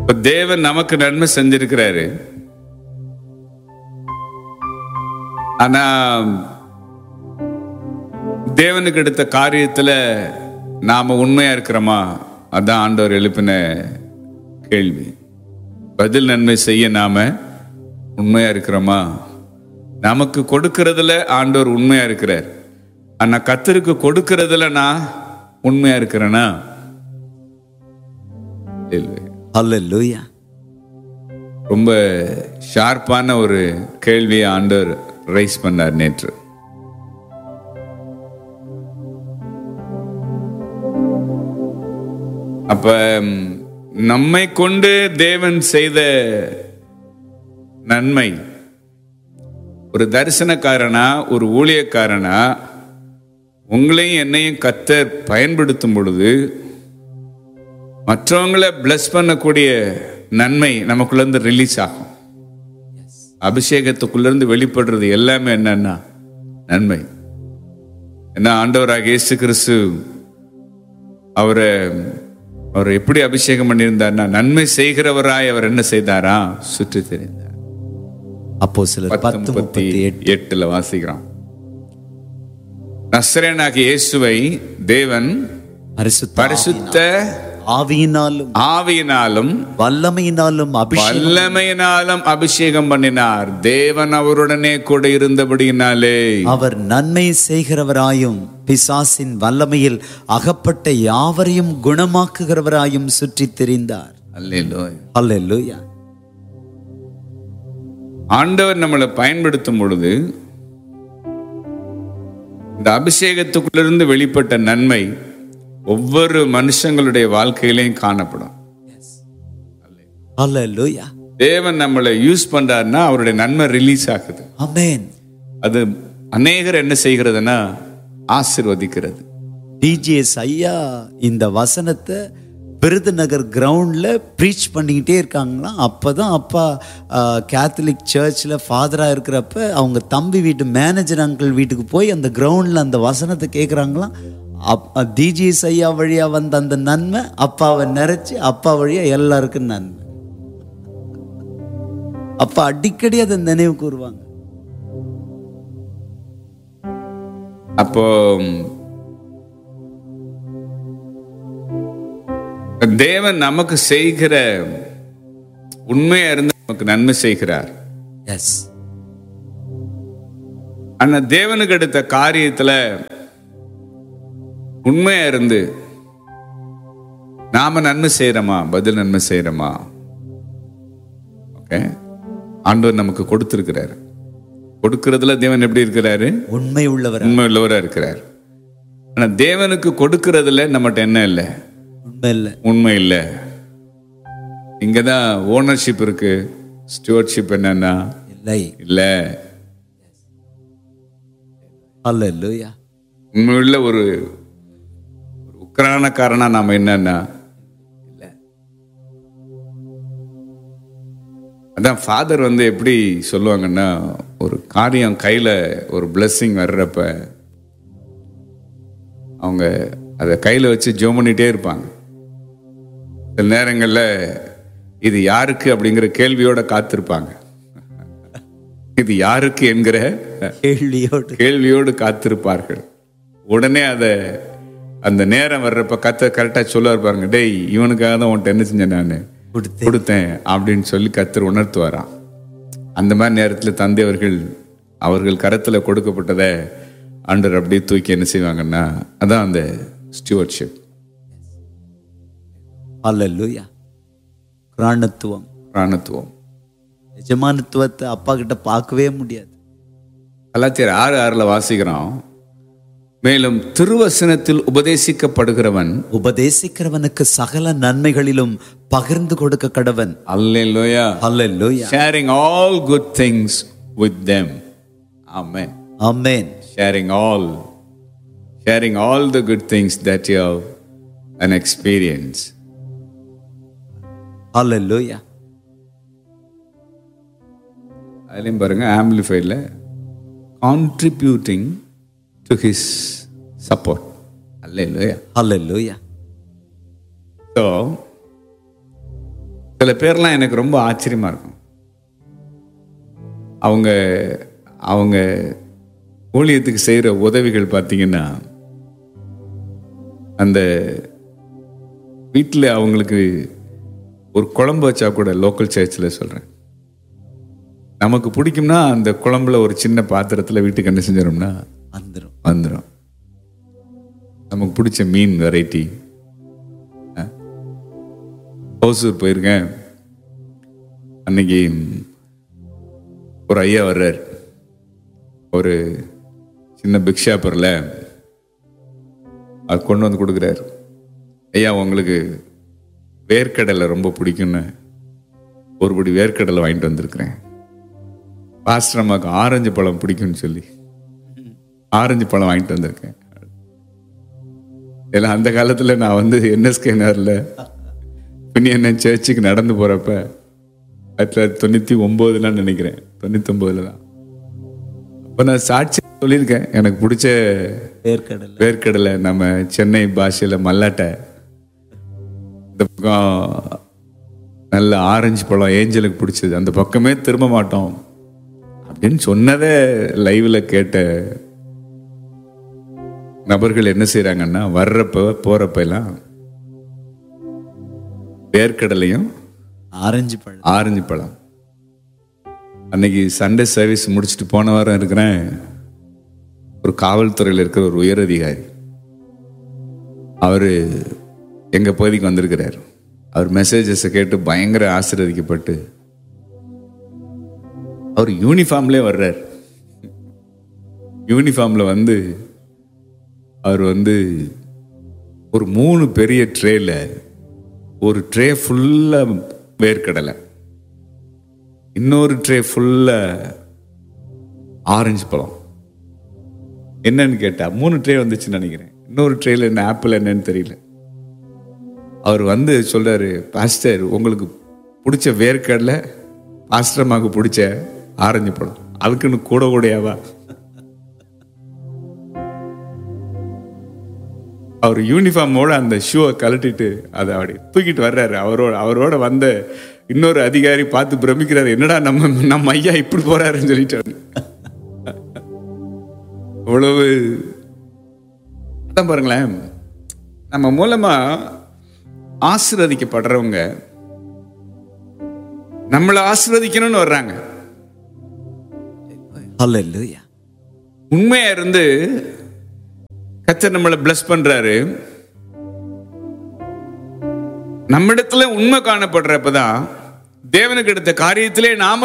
இப்ப தேவன் நமக்கு நன்மை செஞ்சிருக்கிறாரு ஆனா தேவனுக்கு எடுத்த காரியத்துல நாம உண்மையா இருக்கிறோமா அதான் ஆண்டவர் எழுப்பின கேள்வி பதில் நன்மை செய்ய நாம உண்மையா இருக்கிறோமா நமக்கு கொடுக்கறதுல ஆண்டவர் உண்மையா இருக்கிறார் ஆனா கத்தருக்கு கொடுக்கறதுல நான் உண்மையா இருக்கிறேனா இல்லை ஹalleluya ரொம்ப ஷார்ப்பான ஒரு கேள்வியை ஆண்டவர் ரைஸ் பண்ணார் நேற்று அப்ப ம், நம்மை கொண்டு தேவன் செய்த நன்மை ஒரு தரிசனக்காரனா ஒரு ஊழியக்காரனா உங்களையும் என்னையும் கத்தர் பயன்படுத்தும் பொழுது மற்றவங்களை பிளஸ் பண்ணக்கூடிய நன்மை நமக்குள்ள இருந்து ரிலீஸ் ஆகும் அபிஷேகத்துக்குள்ள இருந்து வெளிப்படுறது எல்லாமே என்னன்னா நன்மை என்ன ஆண்டவராக இயேசு கிறிஸ்து அவரை அவர் எப்படி அபிஷேகம் பண்ணியிருந்தார்னா நன்மை செய்கிறவராய் அவர் என்ன செய்தாரா சுற்றி தெரிந்தார் அப்போ சிலர் பத்து பத்து முப்பத்தி முப்பத்தி எட்டு எட்டுல வாசிக்கிறோம் நஸ்ரேனாகிய இயேசுவை தேவன் பரிசுத்த பரிசுத்த ஆவியினாலும் ஆவியினாலும் வல்லமையினாலும் அபிஷேகம் வல்லமையினாலும் அபிஷேகம் பண்ணினார் தேவன் அவருடனே கூட இருந்தபடியினாலே அவர் நன்மை செய்கிறவராயும் பிசாசின் வல்லமையில் அகப்பட்ட யாவரையும் குணமாக்குகிறவராயும் சுற்றித் திரிந்தார் அல்லேலூயா. ஹalleluya ஆண்டவர் நம்மளை பயன்படுத்தும் பொழுது இந்த அபிஷேகத்துக்குள்ளிருந்து வெளிப்பட்ட நன்மை ஒவ்வொரு மனுஷங்களுடைய வாழ்க்கையிலையும் காணப்படும் ஹalleluya தேவன் நம்மளை யூஸ் பண்றாருன்னா அவருடைய நன்மை ரிலீஸ் ஆகுது ஆமென் அது அநேகர் என்ன செய்கிறதுனா ஆசிர்வதிக்கிறது டிஜிஎஸ் ஐயா இந்த வசனத்தை விருதுநகர் கிரவுண்டில் ப்ரீச் பண்ணிக்கிட்டே இருக்காங்களாம் அப்போ தான் அப்பா கேத்தலிக் சர்ச்சில் ஃபாதராக இருக்கிறப்ப அவங்க தம்பி வீட்டு மேனேஜர் அங்கிள் வீட்டுக்கு போய் அந்த கிரவுண்டில் அந்த வசனத்தை கேட்குறாங்களாம் அப் டிஜிஎஸ் ஐயா வழியாக வந்த அந்த நன்மை அப்பாவை நிறைச்சி அப்பா வழியாக எல்லாருக்கும் நன்மை அப்பா அடிக்கடி அதை நினைவு கூறுவாங்க அப்போ தேவன் நமக்கு செய்கிற உண்மையா இருந்து நமக்கு நன்மை செய்கிறார் எஸ் ஆனா தேவனுக்கு எடுத்த காரியத்துல உண்மையா இருந்து நாம நன்மை செய்யறோமா பதில் நன்மை செய்யறோமா ஓகே ஆண்டவர் நமக்கு கொடுத்திருக்கிறாரு கொடுக்கறதுல தேவன் எப்படி இருக்கிறாரு உண்மை உள்ளவர் உண்மை உள்ளவரா இருக்கிறார் ஆனா தேவனுக்கு கொடுக்கறதுல நம்மகிட்ட என்ன இல்லை உண்மை இல்லை உண்மை இல்லை இங்கதான் ஓனர்ஷிப் இருக்கு ஸ்டுவர்ட்ஷிப் என்னன்னா இல்லை இல்லை ஹalleluya உண்மையுள்ள ஒரு ஒரு உக்ரானக்காரனா நாம என்னன்னா இல்லை அதான் ஃபாதர் வந்து எப்படி சொல்லுவாங்கன்னா ஒரு காரியம் கையில ஒரு blessing வர்றப்ப அவங்க அதை கையில வச்சு ஜோம் பண்ணிட்டே இருப்பாங்க சில நேரங்கள்ல இது யாருக்கு அப்படிங்கிற கேள்வியோட காத்திருப்பாங்க இது யாருக்கு என்கிற கேள்வியோடு கேள்வியோடு காத்திருப்பார்கள் உடனே அதை அந்த நேரம் வர்றப்ப கத்த கரெக்டா சொல்லுவார் பாருங்க டேய் இவனுக்காக தான் உன்ட்ட என்ன செஞ்சேன் நான் கொடுத்தேன் கொடுத்தேன் அப்படின்னு சொல்லி கத்தர் உணர்த்துவாராம் அந்த மாதிரி நேரத்தில் தந்தை அவர்கள் அவர்கள் கரத்தில் கொடுக்கப்பட்டதை ஆண்டர் அப்படியே தூக்கி என்ன செய்வாங்கன்னா அதான் அந்த ஸ்டியூவர்ட்ஷிப் ஹalleluya பிராணத்துவம் பிராணத்துவம் எஜமானத்துவத்தை அப்பா கிட்ட பார்க்கவே முடியாது கலாத்தியர் ஆறு ஆறுல வாசிக்கிறோம் மேலும் திருவசனத்தில் உபதேசிக்கப்படுகிறவன் உபதேசிக்கிறவனுக்கு சகல நன்மைகளிலும் பகிர்ந்து கொடுக்க கடவன் அல்லேலூயா ஹalleluya sharing all good things with them. Amen. Amen Sharing all, sharing all the good things that you have an experience. ஹalleluya அதுலேயும் பாருங்க ஆம்பிளிஃபைடில் கான்ட்ரிபியூட்டிங் டு ஹிஸ் சப்போர்ட் அல்ல இல்லையா ஹalleluya ஸோ சில பேர்லாம் எனக்கு ரொம்ப ஆச்சரியமா இருக்கும் அவங்க அவங்க ஊழியத்துக்கு செய்கிற உதவிகள் பார்த்தீங்கன்னா அந்த வீட்டில் அவங்களுக்கு ஒரு குழம்பு வச்சா கூட லோக்கல் சர்ச்சில் சொல்கிறேன் நமக்கு பிடிக்கும்னா அந்த குழம்புல ஒரு சின்ன பாத்திரத்தில் வீட்டுக்கு என்ன செஞ்சிடோம்னா வந்துடும் வந்துடும் நமக்கு பிடிச்ச மீன் வெரைட்டி ஓசூர் போயிருக்கேன் அன்னைக்கு ஒரு ஐயா வர்றார் ஒரு சின்ன பிக் ஷாப்பரில் அது கொண்டு வந்து கொடுக்குறாரு ஐயா உங்களுக்கு வேர்க்கடலை ரொம்ப பிடிக்கும்னு ஒரு படி வேர்க்கடலை வாங்கிட்டு வந்திருக்கிறேன் பாஸ்டர் அம்மாவுக்கு ஆரஞ்சு பழம் பிடிக்கும்னு சொல்லி ஆரஞ்சு பழம் வாங்கிட்டு வந்திருக்கேன் ஏன்னா அந்த காலத்தில் நான் வந்து என்எஸ்கே நகரில் என்ன சர்ச்சுக்கு நடந்து போகிறப்ப ஆயிரத்தி தொள்ளாயிரத்தி தொண்ணூற்றி ஒம்போதுலாம் நினைக்கிறேன் தொண்ணூத்தொம்போதுல தான் அப்போ நான் சாட்சி சொல்லியிருக்கேன் எனக்கு பிடிச்ச வேர்க்கடலை வேர்க்கடலை நம்ம சென்னை பாஷையில் மல்லாட்டை இந்த பக்கம் நல்ல ஆரஞ்சு பழம் ஏஞ்சலுக்கு பிடிச்சது அந்த பக்கமே திரும்ப மாட்டோம் அப்படின்னு சொன்னதை லைவ்ல கேட்ட நபர்கள் என்ன செய்றாங்கன்னா வர்றப்ப போறப்ப எல்லாம் வேர்க்கடலையும் ஆரஞ்சு பழம் ஆரஞ்சு பழம் அன்னைக்கு சண்டே சர்வீஸ் முடிச்சுட்டு போன வாரம் இருக்கிறேன் ஒரு காவல்துறையில் இருக்கிற ஒரு உயர் அதிகாரி அவர் எங்க பகுதிக்கு வந்திருக்கிறார் அவர் மெசேஜஸை கேட்டு பயங்கர ஆசீர்வதிக்கப்பட்டு அவர் யூனிஃபார்ம்லேயே வர்றார் யூனிஃபார்ம்ல வந்து அவர் வந்து ஒரு மூணு பெரிய ட்ரேல ஒரு ட்ரே ஃபுல்லா வேர்க்கடலை இன்னொரு ட்ரே ஃபுல்லா ஆரஞ்சு பழம் என்னன்னு கேட்டா மூணு ட்ரே வந்துச்சுன்னு நினைக்கிறேன் இன்னொரு ட்ரேல என்ன ஆப்பிள் என்னன்னு தெரியல அவர் வந்து சொல்றாரு பாஸ்டர் உங்களுக்கு பிடிச்ச வேர்க்கடலை பாஸ்டர்மாக்கு பிடிச்ச ஆரஞ்சு பழம் அதுக்குன்னு கூட கூடையாவா அவர் யூனிஃபார்மோட அந்த ஷூவை கழட்டிட்டு அதை அப்படி தூக்கிட்டு வர்றாரு அவரோட அவரோட வந்த இன்னொரு அதிகாரி பார்த்து பிரமிக்கிறாரு என்னடா நம்ம நம்ம ஐயா இப்படி போறாருன்னு சொல்லிட்டாரு அவ்வளவு அதான் பாருங்களேன் நம்ம மூலமா ஆசீர்வதிக்கப்படுறவங்க நம்மளை ஆசீர்வதிக்கணும்னு வர்றாங்க ஹalleluya உண்மையா இருந்து கத்தர் நம்மளை bless பண்றாரு நம்மிடத்துல உண்மை காணப்படுறப்பதான் தேவனுக்கு எடுத்த காரியத்திலே நாம